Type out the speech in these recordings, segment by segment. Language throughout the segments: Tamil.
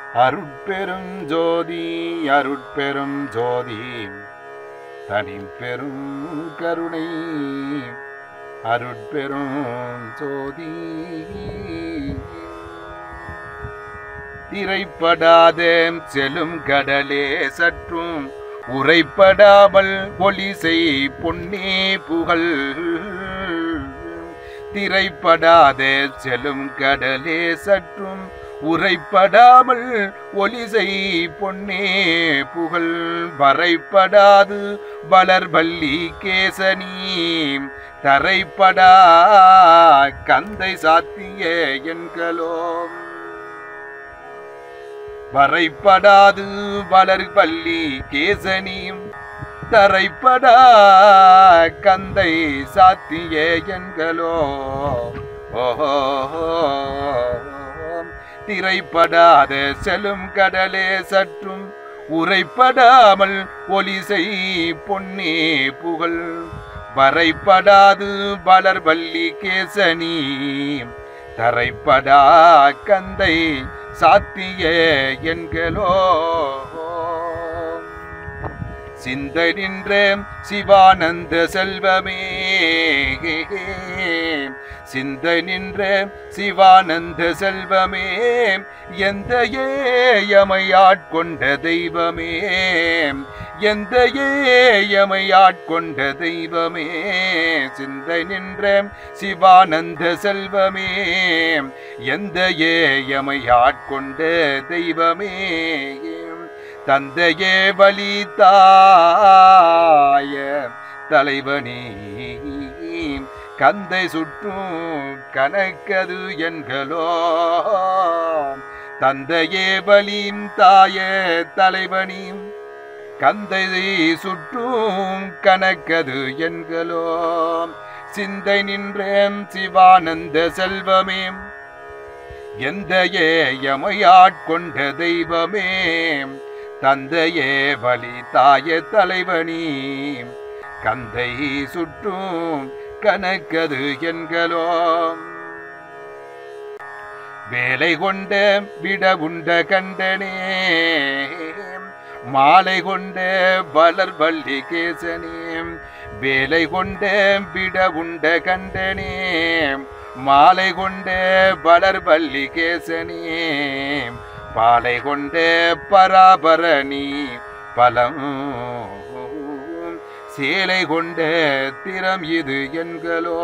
அருட்பெரும் ஜோதி அருட்பெரும் ஜோதி தனிப்பெரும் கருணை அருட்பெரும் ஜோதி திரைப்படாத செலும் கடலே சற்றும் உரைப்படாமல் ஒளி செய் பொன்னே புகழ் திரைப்படாத செலும் கடலே சற்றும் உரைப்படாமல் ஒளி செய் பொன்னே புகழ் வரைப்படாது வளர்வல்லி கேசனி தரைப்படா கந்தை சாத்திய என்களோம் வரைப்படாது வளர்வல்லி கேசனியும் தரைப்படா கந்தை சாத்திய என்களோ ஓஹோ திரைப்படாத செலும் கடலே சற்றும் உரைப்படாமல் ஒலி செய் பொன்னே புகழ் வரைப்படாது வளர்வல்லி கேசனி தரைப்படா கந்தை சாத்திய என்களோ சிந்த நின்ற சிவானந்த செல்வமே சிந்த நின்ற சிவானந்த செல்வமே எந்த ஏயமையாட்கொண்ட தெய்வமே எந்த ஏயமையாட்கொண்ட தெய்வமே சிந்த நின்ற சிவானந்த செல்வமே எந்த ஏயமையாட்கொண்ட தெய்வமே தந்தையே வழி தாய தலைவனே கந்தை சுற்றும் கணக்கது என்களோ தந்தையே வலியும் தாய தலைவனியும் கந்தை சுற்றும் கணக்கது என்களோ சிந்தை நின்றேன் சிவானந்த செல்வமே எந்த ஏயமையாட்கொண்ட தெய்வமே தந்தையே வழி தாய தலைவனி கந்தை சுற்றும் கணக்கது என்களோ வேலை கொண்ட விட உண்ட கண்டனே மாலை கொண்ட வளர் வள்ளி கேசனே வேலை கொண்ட விட உண்ட கண்டனே மாலை கொண்ட வளர் வள்ளி கேசனே பாலை கொண்ட பராபரணி பலம் சேலை கொண்ட திறம் இது என்களோ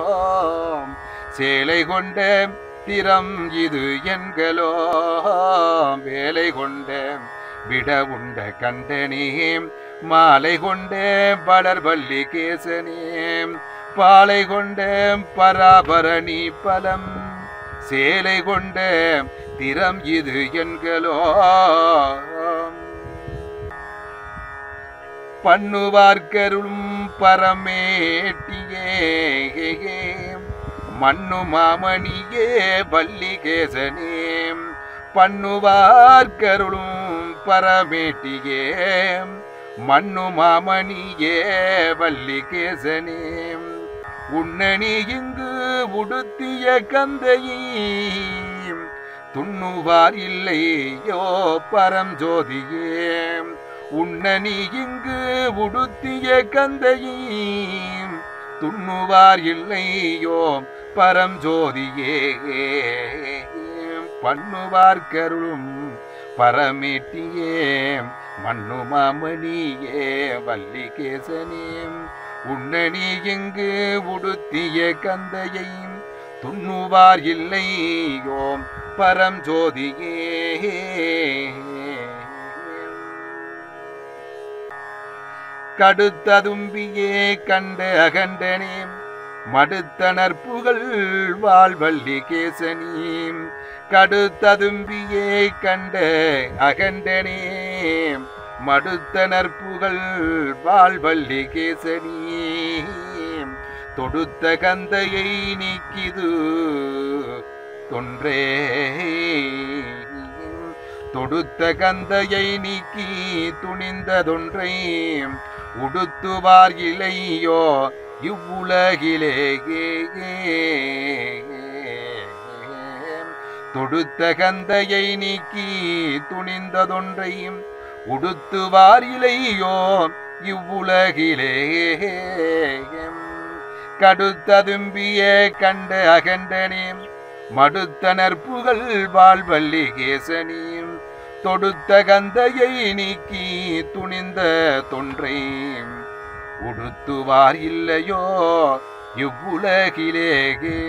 சேலை கொண்ட திறம் இது என்களோ வேலை கொண்ட விட உண்ட கண்டனே மாலை கொண்ட வளர்வள்ளி கேசனே பாலை கொண்ட பராபரணி பலம் சேலை கொண்ட திறம் இது என்களோ பண்ணுவார்கருளும் பரமேட்டியே மண்ணு மாமணியே வள்ளிகேசனே பண்ணுவார்கருளும் பரமேட்டியே மண்ணு மாமணியே வள்ளிகேசனே உன்னணி இங்கு உடுத்திய கந்தையே துண்ணுவார் இல்லையோ பரம் ஜோதியே உன்னணி இங்கு உடுத்திய கந்தையே துண்ணுவார் இல்லையோ பரம் ஜோதியே பண்ணுவார் கருளும் பரமேட்டியே மண்ணு மாமணியே வள்ளிகேசனே உன்னணி எங்கு உடுத்திய கந்தையை துண்ணுவார் இல்லையோ பரம் ஜோதியே கடுத்ததும்பியே கண்ட அகண்டனே மடுத்தனர் புகழ் வாழ்வள்ளி கேசனி கடுத்ததும்பியே கண்ட அகண்டனே மடுத்தனர் புகழ் வாழ்வள்ளி கேசனி தொடுத்த கந்தையை நீக்கிது தொன்றே தொடுத்த கந்தையை நீக்கி துணிந்ததொன்றை உடுத்துவார் இலையோ இவ்வுலகிலே தொடுத்த கந்தையை நீக்கி துணிந்ததொன்றையும் உடுத்துவார் இலையோ இவ்வுலகிலே கடுத்ததும்பிய கண்ட அகண்டனேம் மடுத்த நற்புகள் வாழ்வல்லி கேசனியும் தொடுத்த கந்தையை நீக்கி துணிந்த தொன்றை உடுத்துவார் இல்லையோ இவ்வுலகிலேகே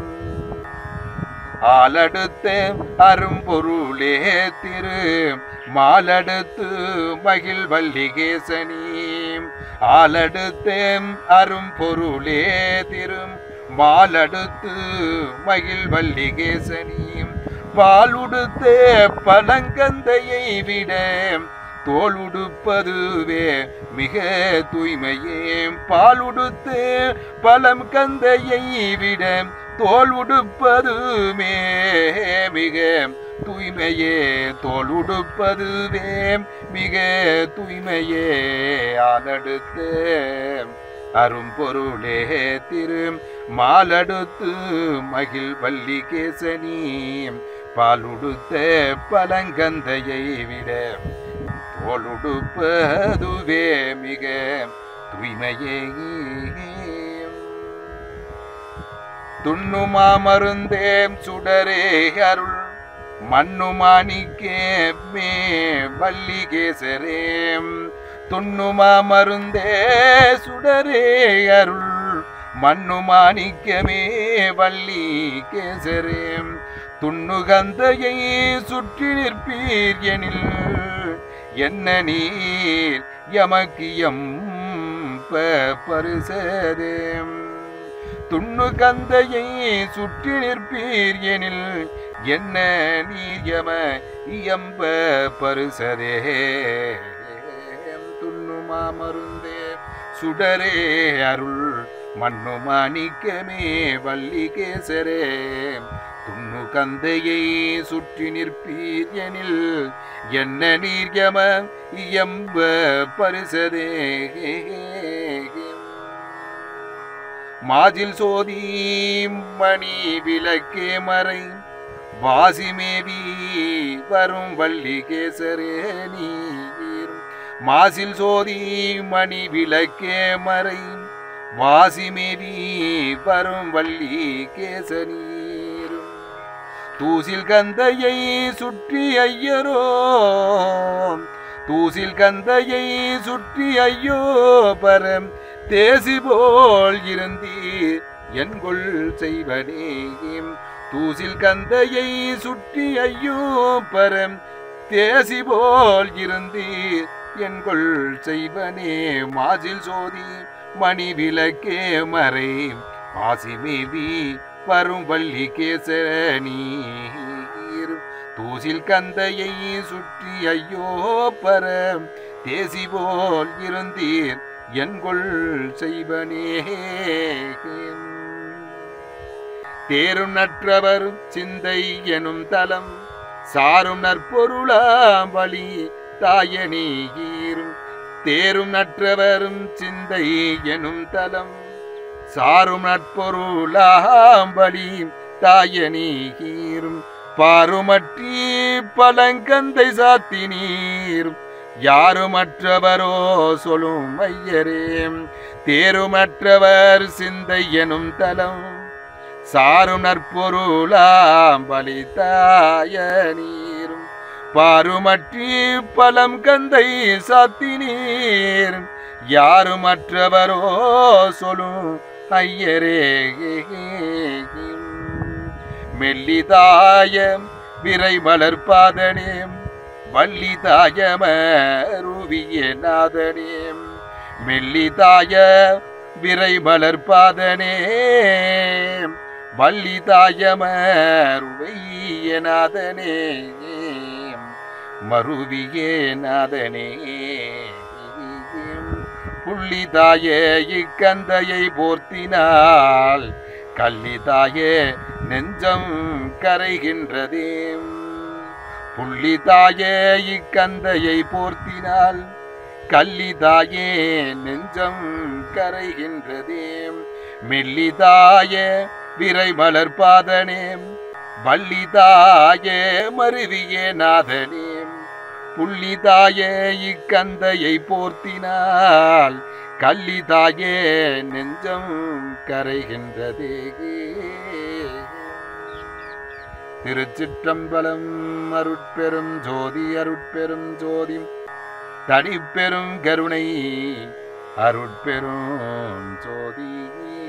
ஆலடுத்த அரும்பொருளே திரு மாலடுத்து மகிழ் வல்லிகேசனி ஆலடுத்த அரும்பொருளே திரு மாலடுத்து மகிழ் வல்லிகேசனி பாலுடுத்த பழங்கந்தையை விட தோல் உடுப்பதுவே மிக தூய்மையே பாலுடுத்து பழம் கந்தையை விட தோல் உடுப்பதுமே மிக தூய்மையே தோல் உடுப்பதுவே மிக தூய்மையே ஆலடுத்து அரும்பொருளே திரு மாலடுத்து மகிழ் வள்ளி கேசனி பாலுடுத்த பழங்கந்தையை விட தோலுடுப்பதுவே மிக தூய்மையே துண்ணுமா மருந்தேம் சுடரே அருள் மண்ணுமாணிக்கே மே வல்லிகேசரேம் துண்ணுமா மருந்தே சுடரே அருள் மண்ணுமாணிக்கமே வள்ளி கேசரேம் துண்ணுகந்தையை சுற்றி நிற்பீர் எனில் என்ன நீர் எமக்கு எம் பரிசதேம் துண்ணு கந்தையை சுற்றி நிற்பீர் எனில் என்ன நீர் எம இயம்ப பரிசதே துண்ணுமா மருந்தே சுடரே அருள் மண்ணு மாணிக்கமே வள்ளி கேசரே துண்ணு கந்தையை சுற்றி நிற்பீர் எனில் என்ன நீர் எம இயம்ப பரிசதே மாஜில் சோதி மணி விளக்கே மறை வாசிமேவி வரும் வள்ளி கேசரே நீர் மாசில் சோதி மணி விளக்கே மறை வாசிமேவி வரும் வள்ளி கேசனீர் தூசில் கந்தையை சுற்றி ஐயரோ தூசில் கந்தையை சுற்றி ஐயோ பரம் தேசி போல் இருந்தீர் என்கொள் செய்வனே தூசில் கந்தையை சுற்றி ஐயோ பரம் தேசி போல் இருந்தீர் என்கொள் செய்வனே மாசில் சோதி மணி விளக்கே மறை பாசிமேவி வரும் வள்ளி கேசனீர் தூசில் கந்தையை சுற்றி ஐயோ பரம் தேசி போல் இருந்தீர் என்கொள் செய்வனே தேரும் நற்றவர் சிந்தை எனும் தலம் சாரும் நற்பொருளாம் வழி தாயனீரும் தேரும் நற்றவரும் சிந்தை எனும் தலம் சாரும் நற்பொருளாம் வழி தாயனீரும் பாருமற்றி பழங்கந்தை சாத்தி நீரும் யாருமற்றவரோ சொல்லும் ஐயரே தேருமற்றவர் சிந்தை எனும் தலம் சாரும் நற்பொருளாம் பலித்தாய நீரும் பாருமற்றி பழம் கந்தை சாத்தி நீர் யாருமற்றவரோ சொல்லும் ஐயரே மெல்லிதாய விரை மலர்பாதனேம் வள்ளிதாயமருவிய நாதனே மெல்லிதாய விரை மலர்பாதனே வள்ளிதாயமருவிய நாதனே மருவியே நாதனே புள்ளிதாய இக்கந்தையை போர்த்தினால் கள்ளிதாய நெஞ்சம் கரைகின்றதே புள்ளிதாயே இக்கந்தையை போர்த்தினால் கல்லிதாயே நெஞ்சம் கரைகின்றதே மெல்லிதாய விரை மலர்பாதனே வள்ளிதாயே மருவியே நாதனே புள்ளிதாயே இக்கந்தையை போர்த்தினால் கள்ளிதாயே நெஞ்சம் கரைகின்றதே திருச்சிற்றம்பலம் அருட்பெரும் ஜோதி அருட்பெரும் ஜோதி தனிப்பெரும் கருணை அருட்பெரும் ஜோதி